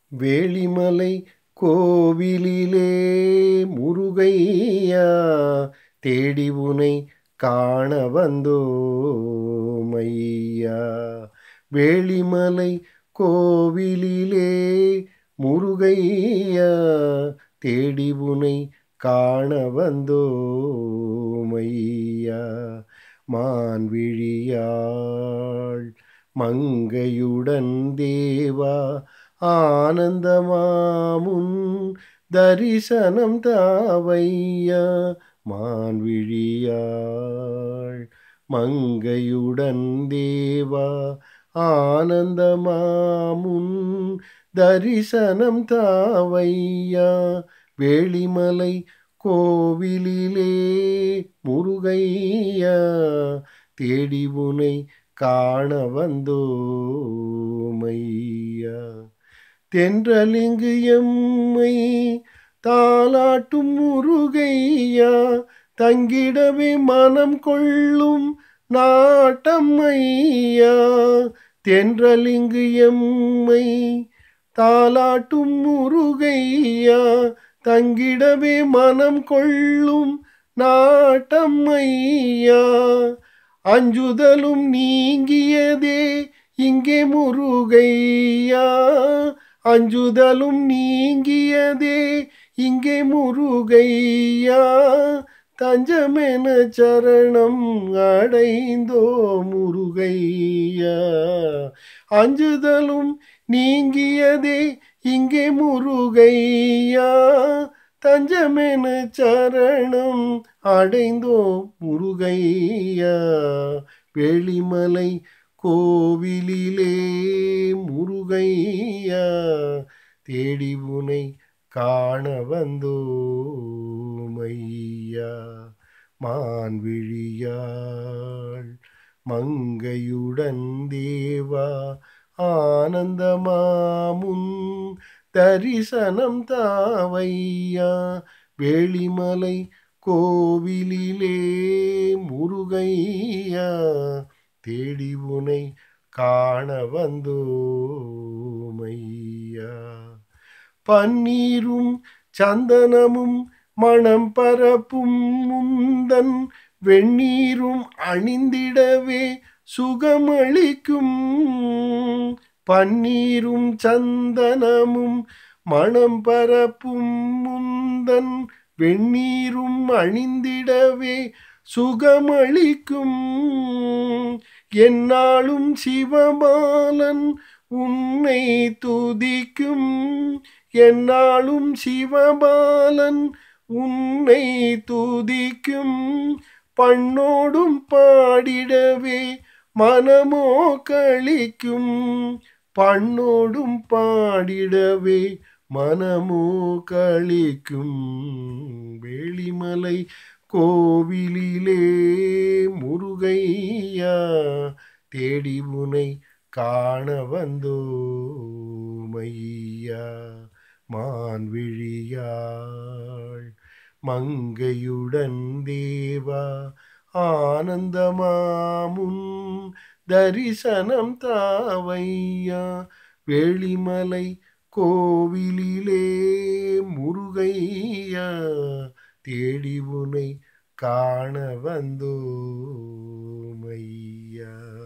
வேளிமலை கோவிலிலே முருகையா தேடி உனை காண வந்தோமையா வேளிமலை கோவிலிலே முருகையா தேடி உனை காண வந்தோமையா மான்விழியாள் மங்கையுடன் தேவா ஆனந்தமாமுன் தரிசனம் தாவையா மான்விழியாள் மங்கையுடன் தேவா ஆனந்தமாமுன் தரிசனம் தாவையா வேளிமலை கோவிலிலே முருகையா தேடி உனை காண வந்தோமையா தென்றலிங்கு எம்மை தாலாட்டும் முருகையா தங்கிடவே மனம் கொள்ளும் நாட்டம் ஐயா தென்றலிங்கு எம்மை தாலாட்டும் முருகையா தங்கிடவே மனம் கொள்ளும் நாட்டம் ஐயா அஞ்சுதலும் நீங்கியதே இங்கே முருகையா அஞ்சுதலும் நீங்கியதே இங்கே முருகையா தஞ்சமென சரணம் அடைந்தோ முருகையா அஞ்சுதலும் நீங்கியதே இங்கே முருகையா தஞ்சமென சரணம் அடைந்தோ முருகையா வெளிமலை கோவிலிலே முருகையா தேடி உனை காண வந்தோமையா மான்விழியாள் மங்கையுடன் தேவா ஆனந்தமாமுன் தரிசனம் தாவையா வேளிமலை கோவிலிலே முருகையா தேடி உனை காண வந்தோமையா பன்னீரும் சந்தனமும் மணம் பரப்பும் முந்தன் வெந்நீரும் அணிந்திடவே சுகமளிக்கும் பன்னீரும் சந்தனமும் மணம் பரப்பும் முந்தன் வெந்நீரும் அணிந்திடவே சுகமளிக்கும் என்னாலும் சிவபாலன் உன்னை துதிக்கும் என்னாலும் சிவபாலன் உன்னை துதிக்கும் பண்ணோடும் பாடிடவே மனமோ கழிக்கும் பண்ணோடும் பாடிடவே மனமோ கழிக்கும் வேளிமலை கோவிலிலே முருகையா தேடி உனை காண வந்தோமையா மான்விழியாள் மங்கையுடன் தேவா ஆனந்தமாமுன் தரிசனம் தாவையா வெளிமலை கோவிலிலே முருகையா தேடி உனை காண வந்தோமையா